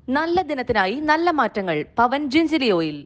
നല്ല ദിനത്തിനായി നല്ല മാറ്റങ്ങൾ പവൻ ജിൻസിലി ഓയിൽ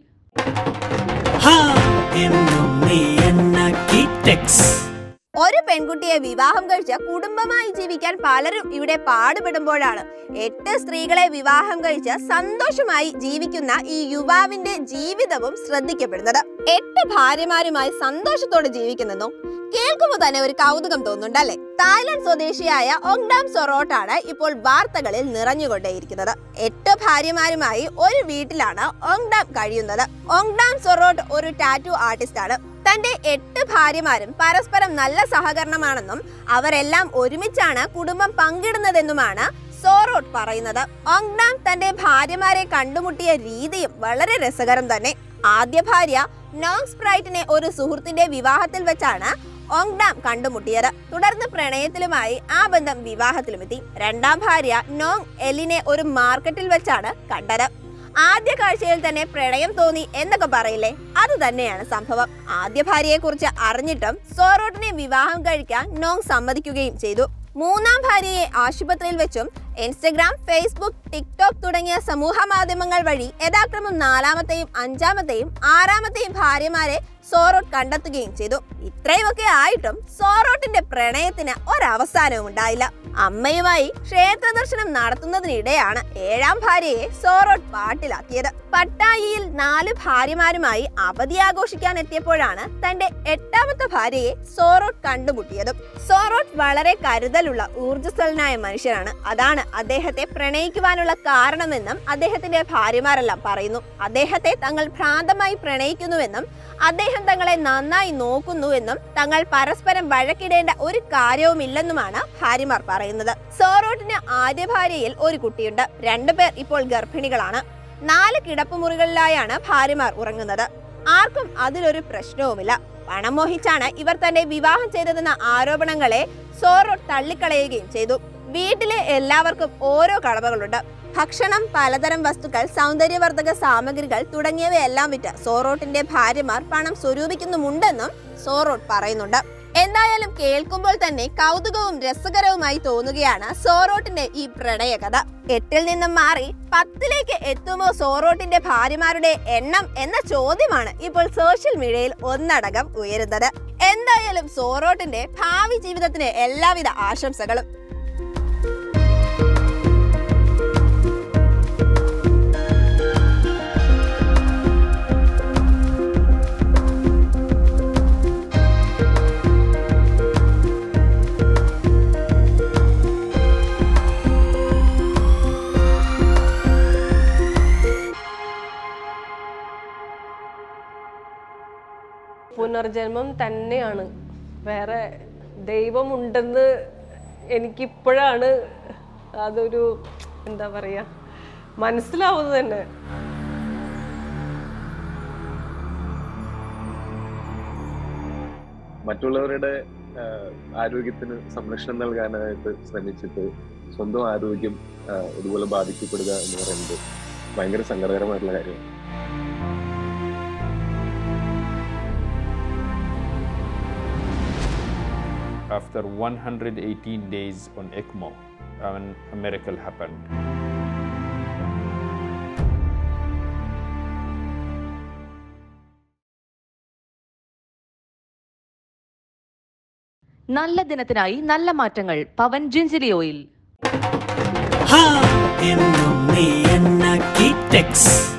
ഹാ എന്നും നീ എന്നാക്കി ടെക്സ് ഒരു പെൺകുട്ടിയെ വിവാഹം കഴിച്ച് കുടുംബമായി ജീവിക്കാൻ പലരും ഇവിടെ പാടുപെടുമ്പോഴാണ് എട്ട് സ്ത്രീകളെ വിവാഹം കഴിച്ച് സന്തോഷമായി ജീവിക്കുന്ന ഈ യുവാവിന്റെ ജീവിതവും ശ്രദ്ധിക്കപ്പെടുന്നത് എട്ട് ഭാര്യമാരുമായി സന്തോഷത്തോടെ ജീവിക്കുന്നതും കേൾക്കുമ്പോൾ തന്നെ ഒരു കൗതുകം തോന്നുന്നുണ്ടല്ലേ തായ്ലൻഡ് സ്വദേശിയായ ഒങ്ഡാം സൊറോട്ടാണ് ഇപ്പോൾ വാർത്തകളിൽ നിറഞ്ഞുകൊണ്ടേയിരിക്കുന്നത് എട്ട് ഭാര്യമാരുമായി ഒരു വീട്ടിലാണ് ഒങ്ഡാം കഴിയുന്നത് ഒങ്ഡാം സൊറോട്ട് ഒരു ടാറ്റു ആർട്ടിസ്റ്റ് ആണ് തന്റെ എട്ട് ഭാര്യമാരും പരസ്പരം നല്ല സഹകരണമാണെന്നും അവരെല്ലാം ഒരുമിച്ചാണ് കുടുംബം പങ്കിടുന്നതെന്നുമാണ് സോറോട്ട് പറയുന്നത് ഒങ്ഡാം തന്റെ ഭാര്യമാരെ കണ്ടുമുട്ടിയ രീതിയും വളരെ രസകരം തന്നെ ആദ്യ ഭാര്യ നോങ് സ്പ്രൈറ്റിനെ ഒരു സുഹൃത്തിന്റെ വിവാഹത്തിൽ വെച്ചാണ് ഓങ്ഡാം കണ്ടുമുട്ടിയത് തുടർന്ന് പ്രണയത്തിലുമായി ആ ബന്ധം വിവാഹത്തിലുമെത്തി രണ്ടാം ഭാര്യ നോങ് എലിനെ ഒരു മാർക്കറ്റിൽ വെച്ചാണ് കണ്ടത് ആദ്യ കാഴ്ചയിൽ തന്നെ പ്രണയം തോന്നി എന്നൊക്കെ പറയില്ലേ അത് തന്നെയാണ് സംഭവം ആദ്യ ഭാര്യയെ കുറിച്ച് അറിഞ്ഞിട്ടും സോറോട്ടിനെ വിവാഹം കഴിക്കാൻ നോങ് സമ്മതിക്കുകയും ചെയ്തു മൂന്നാം ഭാര്യയെ ആശുപത്രിയിൽ വെച്ചും ഇൻസ്റ്റഗ്രാം ഫേസ്ബുക്ക് ടിക്ടോക്ക് തുടങ്ങിയ സമൂഹ മാധ്യമങ്ങൾ വഴി യഥാക്രമം നാലാമത്തെയും അഞ്ചാമത്തെയും ആറാമത്തെയും ഭാര്യമാരെ സോറോട്ട് കണ്ടെത്തുകയും ചെയ്തു ഇത്രയുമൊക്കെ ആയിട്ടും സോറോട്ടിന്റെ പ്രണയത്തിന് ഒരവസാനവും ഉണ്ടായില്ല അമ്മയുമായി ക്ഷേത്ര ദർശനം നടത്തുന്നതിനിടെയാണ് ഏഴാം ഭാര്യയെ സോറോട്ട് പാട്ടിലാക്കിയത് പട്ടായിയിൽ നാല് ഭാര്യമാരുമായി അവധി ആഘോഷിക്കാൻ എത്തിയപ്പോഴാണ് തന്റെ എട്ടാമത്തെ ഭാര്യയെ സോറോട്ട് കണ്ടുമുട്ടിയതും സോറോട്ട് വളരെ കരുതലുള്ള ഊർജ്ജസ്വലനായ മനുഷ്യനാണ് അതാണ് അദ്ദേഹത്തെ പ്രണയിക്കുവാനുള്ള കാരണമെന്നും അദ്ദേഹത്തിന്റെ ഭാര്യമാരെല്ലാം പറയുന്നു അദ്ദേഹത്തെ തങ്ങൾ ഭ്രാന്തമായി പ്രണയിക്കുന്നുവെന്നും അദ്ദേഹം തങ്ങളെ നന്നായി നോക്കുന്നുവെന്നും തങ്ങൾ പരസ്പരം വഴക്കിടേണ്ട ഒരു കാര്യവുമില്ലെന്നുമാണ് ഭാര്യമാർ പറയുന്നത് സോറോട്ടിന് ആദ്യ ഭാര്യയിൽ ഒരു കുട്ടിയുണ്ട് രണ്ടുപേർ ഇപ്പോൾ ഗർഭിണികളാണ് നാല് കിടപ്പുമുറികളിലായാണ് ഭാര്യമാർ ഉറങ്ങുന്നത് ആർക്കും അതിലൊരു പ്രശ്നവുമില്ല പണം മോഹിച്ചാണ് ഇവർ തന്നെ വിവാഹം ചെയ്തതെന്ന ആരോപണങ്ങളെ സോറോട്ട് തള്ളിക്കളയുകയും ചെയ്തു വീട്ടിലെ എല്ലാവർക്കും ഓരോ കടമകളുണ്ട് ഭക്ഷണം പലതരം വസ്തുക്കൾ സൗന്ദര്യവർദ്ധക സാമഗ്രികൾ തുടങ്ങിയവയെല്ലാം വിറ്റ് സോറോട്ടിന്റെ ഭാര്യമാർ പണം സ്വരൂപിക്കുന്നുമുണ്ടെന്നും സോറോട്ട് പറയുന്നുണ്ട് എന്തായാലും കേൾക്കുമ്പോൾ തന്നെ കൗതുകവും രസകരവുമായി തോന്നുകയാണ് സോറോട്ടിന്റെ ഈ പ്രണയകഥ എട്ടിൽ നിന്നും മാറി പത്തിലേക്ക് എത്തുമോ സോറോട്ടിന്റെ ഭാര്യമാരുടെ എണ്ണം എന്ന ചോദ്യമാണ് ഇപ്പോൾ സോഷ്യൽ മീഡിയയിൽ ഒന്നടങ്കം ഉയരുന്നത് എന്തായാലും സോറോട്ടിന്റെ ഭാവി ജീവിതത്തിന് എല്ലാവിധ ആശംസകളും പുനർജന്മം തന്നെയാണ് വേറെ ദൈവമുണ്ടെന്ന് എനിക്കിപ്പോഴാണ് അതൊരു എന്താ പറയുക മനസ്സിലാവുന്നത് തന്നെ മറ്റുള്ളവരുടെ ആ, ആരോഗ്യത്തിന് സംരക്ഷണം നൽകാനായിട്ട് ശ്രമിച്ചിട്ട് സ്വന്തം ആരോഗ്യം ആ, ഇതുപോലെ ബാധിക്കപ്പെടുക എന്ന് പറയുന്നത് ഭയങ്കര സങ്കടകരമായിട്ടുള്ള കാര്യമാണ് after 118 days on ECMO, when a miracle happened. നല്ല ദിനത്തിനായി നല്ല മാറ്റങ്ങൾ പവൻ ജിൻസിലി ഓയിൽ ഹാ എന്നും നീ എന്നാക്കി ടെക്സ്